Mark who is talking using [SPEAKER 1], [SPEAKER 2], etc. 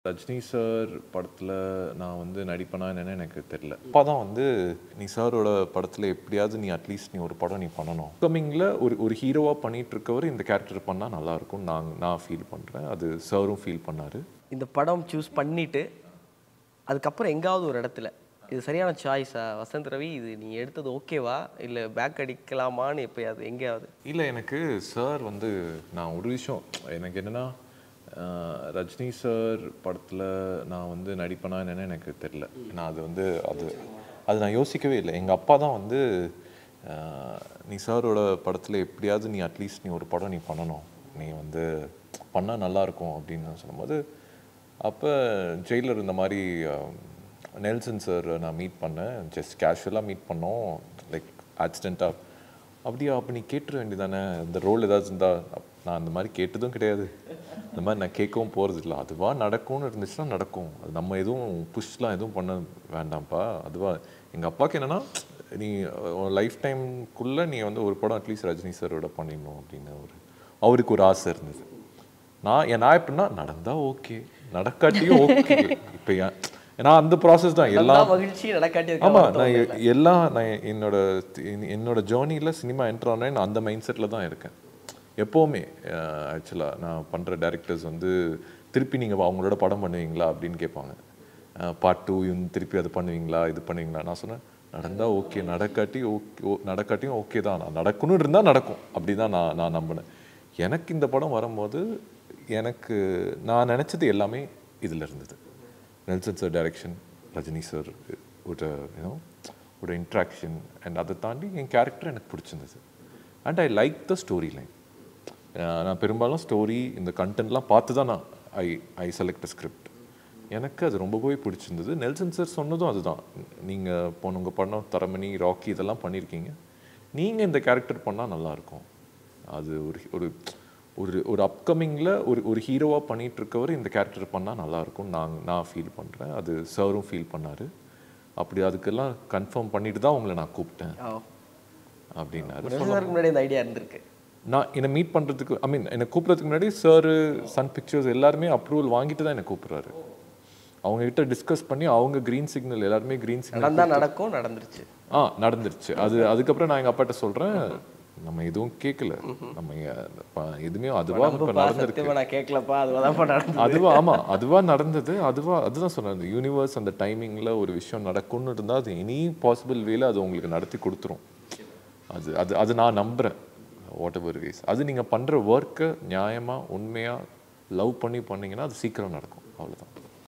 [SPEAKER 1] Rajini sir படத்தில் நான் வந்து நடிப்பேனா என்னன்னு எனக்கு தெரியல அப்பா தான் வந்து நீ சாரோட படத்தில் எப்படியாவது நீ அட்லீஸ்ட் நீ ஒரு படம் நீ பண்ணணும் கம்மிங்கில் ஒரு ஒரு ஹீரோவாக பண்ணிட்டு இருக்கவர் இந்த கேரக்டர் பண்ணால் நல்லாயிருக்கும் நான் நான் ஃபீல் பண்ணுறேன் அது சாரும் ஃபீல் பண்ணார்
[SPEAKER 2] இந்த படம் சூஸ் பண்ணிட்டு அதுக்கப்புறம் எங்காவது ஒரு இடத்துல இது சரியான சாய்ஸா வசந்த் ரவி இது நீ எடுத்தது ஓகேவா இல்லை பேக் அடிக்கலாமான்னு எப்பயாவது எங்கேயாவது
[SPEAKER 1] இல்லை எனக்கு சார் வந்து நான் ஒரு விஷயம் எனக்கு என்னென்னா ரஜினி சார் படத்தில் நான் வந்து நடிப்பேனா என்னன்னு எனக்கு தெரில நான் அது வந்து அது அது நான் யோசிக்கவே இல்லை எங்கள் அப்பா தான் வந்து ஆஹ், நீ சாரோட படத்தில் எப்படியாவது நீ அட்லீஸ்ட் நீ ஒரு படம் நீ பண்ணணும் நீ வந்து பண்ணால் நல்லாயிருக்கும் அப்படின்னு சொல்லும்போது அப்போ ஜெயிலர் இந்த மாதிரி ஆஹ், நெல்சன் சார் நான் மீட் பண்ணேன் ஜஸ்ட் கேஷுவலாக மீட் பண்ணோம் லைக் ஆக்சிடெண்ட்டாக அப்படியா அப்போ நீ கேட்டுற வேண்டியதானே இந்த ரோல் ஏதாச்சும் இருந்தா அப்- நான் அந்த மாதிரி கேட்டதும் கிடையாது இந்த மாதிரி நான் கேட்கவும் போகிறது இல்லை அதுவா நடக்கும்னு இருந்துச்சுன்னா நடக்கும் அது நம்ம எதுவும் புஷ்லாம் எதுவும் பண்ண வேண்டாம்ப்பா அதுவா எங்கள் அப்பாவுக்கு என்னென்னா நீ லைஃப் டைம்குள்ளே நீ வந்து ஒரு படம் அட்லீஸ்ட் ரஜினி சாரோட பண்ணிடணும் அப்படின்னு ஒரு அவருக்கு ஒரு ஆசை இருந்தது நான் என் நான் எப்படின்னா நடந்தா ஓகே நடக்காட்டியும் ஓகே இப்போ நான் அந்த ப்ராசஸ் தான்
[SPEAKER 2] எல்லா
[SPEAKER 1] எல்லாம்
[SPEAKER 2] மகிழ்ச்சி நடக்காட்டி
[SPEAKER 1] ஆமா
[SPEAKER 2] அதுக்கு
[SPEAKER 1] நான் எ- எல்லாம் நான் என்னோட என்- என்னோட ஜேர்னியில் சினிமா என்ட்ரு ஆனேன் நான் அந்த மைண்ட் செட்டில் தான் இருக்கேன் எப்போவுமே ஆக்சுவலாக நான் பண்ணுற டேரக்டர்ஸ் வந்து திருப்பி நீங்கள் அவங்களோட படம் பண்ணுவீங்களா அப்படின்னு கேட்பாங்க பார்ட் டூ திருப்பி அது பண்ணுவீங்களா இது பண்ணுவீங்களா நான் சொன்னேன் நடந்தால் ஓகே நடக்காட்டி ஓகே நடக்காட்டியும் ஓகே தான் நான் நடக்கணும் இருந்தால் நடக்கும் அப்படி தான் நான் நான் நம்பினேன் எனக்கு இந்த படம் வரும்போது எனக்கு நான் நினச்சது எல்லாமே இதில் இருந்தது Nelson sir direction Rajini sir ஒரு யூனோ ஒரு இன்ட்ராக்ஷன் அண்ட் அதை தாண்டி என் கேரக்டர் எனக்கு பிடிச்சிருந்தது and I like the story line நான் பெரும்பாலும் ஸ்டோரி இந்த கண்டென்ட்லாம் பார்த்து தான் நான் ஐ ஐ செலக்ட் ஸ்கிரிப்ட் எனக்கு அது ரொம்பவே பிடிச்சிருந்தது நெல்சன் சார் சொன்னதும் அதுதான் நீங்கள் போன உங்கள் படம் தரமணி ராக்கி இதெல்லாம் பண்ணியிருக்கீங்க நீங்கள் இந்த கேரக்டர் பண்ணால் நல்லாயிருக்கும் அது ஒரு ஒரு ஒரு ஒரு அப்கமிங்கில் ஒரு ஒரு ஹீரோவாக பண்ணிட்டு இருக்கவர் இந்த கேரக்டர் பண்ணால் நல்லாயிருக்கும் நான் நான் ஃபீல் பண்ணுறேன் அது சாரும் ஃபீல் பண்ணார் அப்படி அதுக்கெல்லாம் கன்ஃபார்ம் பண்ணிட்டு தான் உங்களை நான் கூப்பிட்டேன்
[SPEAKER 2] ஆ.
[SPEAKER 1] அப்படின்னாரு
[SPEAKER 2] நெல்சன் சாருக்கு முன்னாடி இந்த ஐடியா இருந்திருக்கு
[SPEAKER 1] நான் என்னை மீட் பண்ணுறதுக்கு ஐ மீன் என்னை கூப்பிட்றதுக்கு முன்னாடி சார் சன் பிக்சர்ஸ் எல்லாருமே அப்ரூவல் வாங்கிட்டு தான் என்னை கூப்பிட்றாரு அவங்க கிட்ட டிஸ்கஸ் பண்ணி அவங்க க்ரீன் சிக்னல் எல்லாருமே க்ரீன் சிக்னல்
[SPEAKER 2] நடந்தா நடக்கும் நடந்துருச்சு
[SPEAKER 1] ஆ நடந்துருச்சு அது அதுக்கப்புறம் நான் எங்கள் அப்பாட்ட சொல்கிறேன் நம்ம எதுவும் கேட்கல நம்ம இங்க ப- எதுவுமே அதுவா இப்போ
[SPEAKER 2] நம்புப்பா,
[SPEAKER 1] நடந்திருக்கு
[SPEAKER 2] சத்தியமா நான் கேட்கலப்பா அதுவாதான்ப்பா நடந்தது
[SPEAKER 1] அதுவா ஆமா அதுவா நடந்தது அதுவா அதுதான் சொன்னேன் அந்த யூனிவர்ஸ் அந்த டைமிங்ல ஒரு விஷயம் நடக்கும்னு இருந்தா அது எனி பாசிபிள் வேல அது உங்களுக்கு நடத்தி கொடுத்துரும் அது அது அது நான் நம்புறேன் வாட் எவர் வேஸ் அது நீங்க பண்ற ஒர்க்கை நியாயமா உண்மையா லவ் பண்ணி பண்ணீங்கன்னா அது சீக்கிரம் நடக்கும் அவ்வளவுதான்